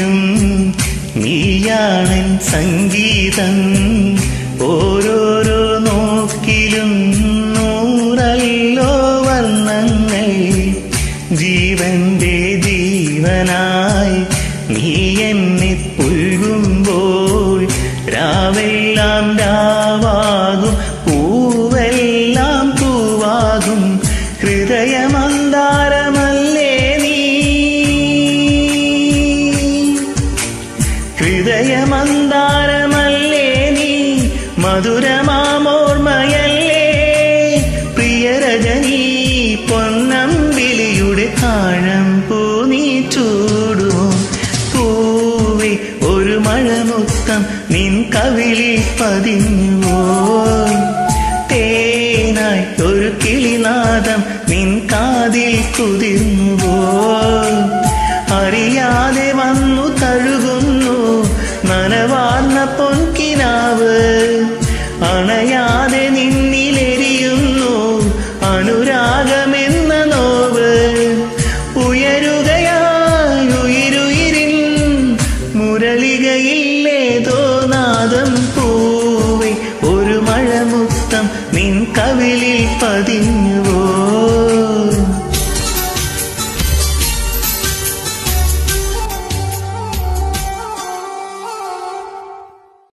നോക്കിലും നീയാണൻ സംഗീതം ഓരോരോ നോക്കിലും നൂറല്ലോ വർണ്ണങ്ങൾ ജീവന്റെ ജീവനായി നീ എന്നെ പുൽകുമ്പോൾ രാവെല്ലാം രാവാകും പൂവെല്ലാം പൂവാകും ഹൃദയമന്താരമല്ലേ നീ ഹൃദയമന്താരമല്ലേ നീ മധുരമാമോർമയല്ലേ പ്രിയരജനീ പൊന്നമ്പിളിയുടെ ആഴം പൂ നീ ചൂടുമോ പൂവേ ഒരു മഴമുത്തം നിൻ കവിളിൽ പതിഞ്ഞുവോ തേനായി ഒരു കിളിനാദം നിൻ കാതിൽ കുതിർന്നുവോ അറിയാതെ വന്നു തഴുകുന്നു നനവാർന്ന പൊൻകിനാവ് അണയാതെ നിന്നിലെരിയുന്നു അനുരാഗമെന്ന നോവ് ഉയരുകയായി ഉയിരുയിരിൻ മുരളികയില്ലേതോ നാദം പൂവേ ഒരു മഴമുത്തം നിൻ കവിളിൽ പതിഞ്ഞു